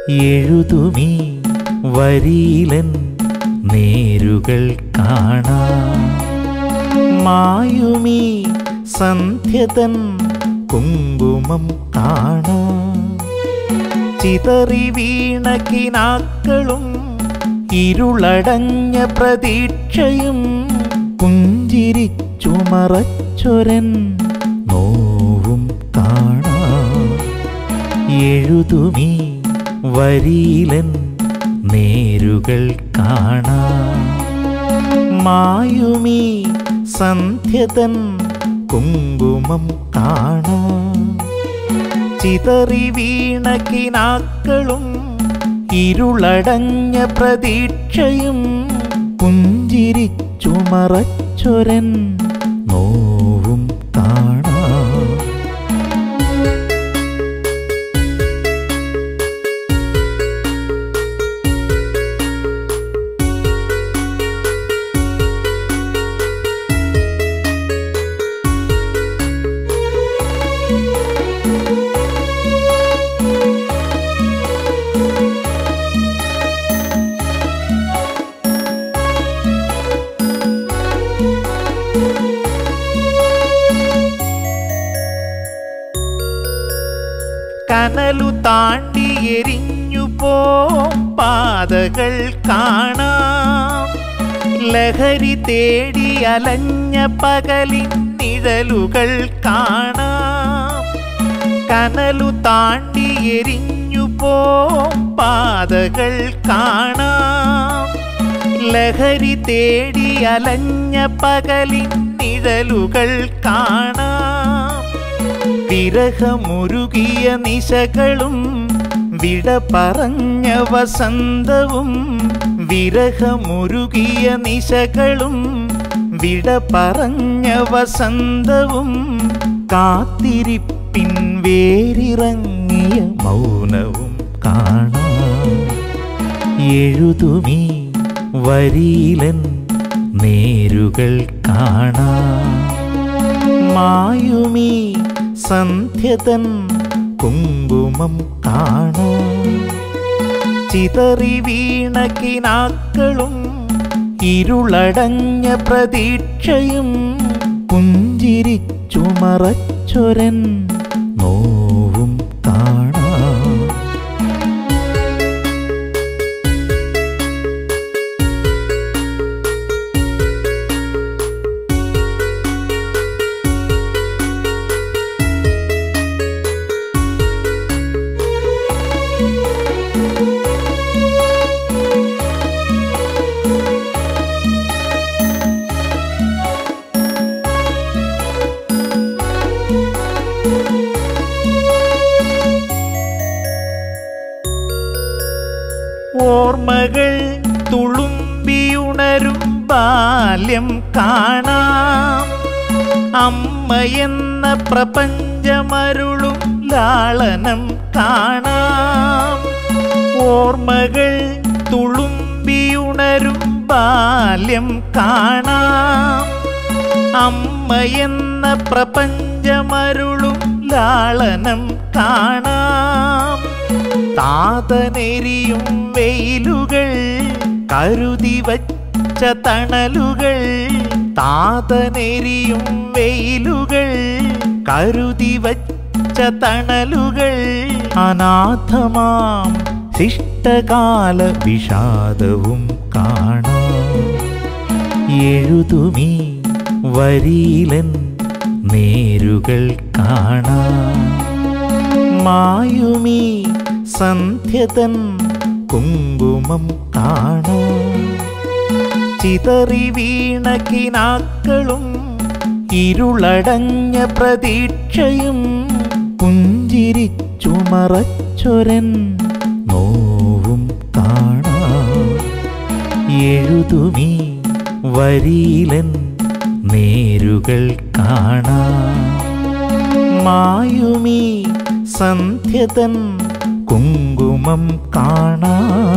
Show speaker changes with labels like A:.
A: എഴുതുമീ വരിയിലൻ നേരുകൾ കാണാം മായുമീ സന്ധ്യതൻ കുങ്കുമം കാണാം ചിതറി വീണ കിനാക്കളും ഇരുളടഞ്ഞ പ്രതീക്ഷയും പുഞ്ചിരിച്ചു മറച്ചൊരൻ നോവും കാണാം എഴുതുമീ വരിയിലൻ നേരുകൾ കാണാം മായുമീ സന്ധ്യതൻ കുങ്കുമം കാണാം ചിതറി വീണ കിനാക്കളും ഇരുളടഞ്ഞ പ്രതീക്ഷയും പുഞ്ചിരിച്ചു മറച്ചൊരൻ നോവും കാണാം കനലു താണ്ടി എരിഞ്ഞു പോ പാതകൾ കാണാം ലഹരി തേടി അലഞ്ഞ പകലിൻ നിഴലുകൾ കാണാം കനലു താണ്ടി എരിഞ്ഞു പോ പാതകൾ കാണാം ലഹരി തേടി അലഞ്ഞ പകലിൻ നിഴലുകൾ കാണാം വിരഹമുരുകിയ നിശകളും വിട പറഞ്ഞ വസന്തവും വിരഹമുരുകിയ നിശകളും വിട പറഞ്ഞ വസന്തവും കാത്തിരിപ്പിൻ വേരിറങ്ങിയ മൗനവും കാണാം എഴുതുമീ വരിയിലൻ നേരുകൾ കാണാം മായുമീ സന്ധ്യതൻ കുങ്കുമം കാണാം ചിതറി വീണ കിനാക്കളും ഇരുളടഞ്ഞ പ്രതീക്ഷയും പുഞ്ചിരിച്ചു മറച്ചൊരൻ നോവും കാണാം ഓർമ്മകൾ തുളുമ്പിയുണരും ബാല്യം കാണാം അമ്മ എന്ന പ്രപഞ്ചമരുളും ലാളനം കാണാം ഓർമ്മകൾ തുളുമ്പിയുണരും ബാല്യം കാണാം അമ്മ എന്ന പ്രപഞ്ചമരുളും ലാളനം കാണാം താതനെരിയും വെയിലുകൾ കരുതി വച്ച തണലുകൾ താതനെരിയും വെയിലുകൾ കരുതി വച്ച തണലുകൾ അനാഥമാം ശിഷ്ടകാല വിഷാദവും കാണാം എഴുതുമീ വരിയിലൻ നേരുകൾ കാണാം മായുമീ സന്ധ്യതൻ കുങ്കുമം കാണാം ചിതറി വീണ കിനാക്കളും ഇരുളടഞ്ഞ പ്രതീക്ഷയും പുഞ്ചിരിച്ചു മറച്ചൊരൻ നോവും കാണാം എഴുതുമീ വരിയിലൻ നേരുകൾ കാണാം മായുമീ സന്ധ്യതൻ കുങ്കുമം കാണാം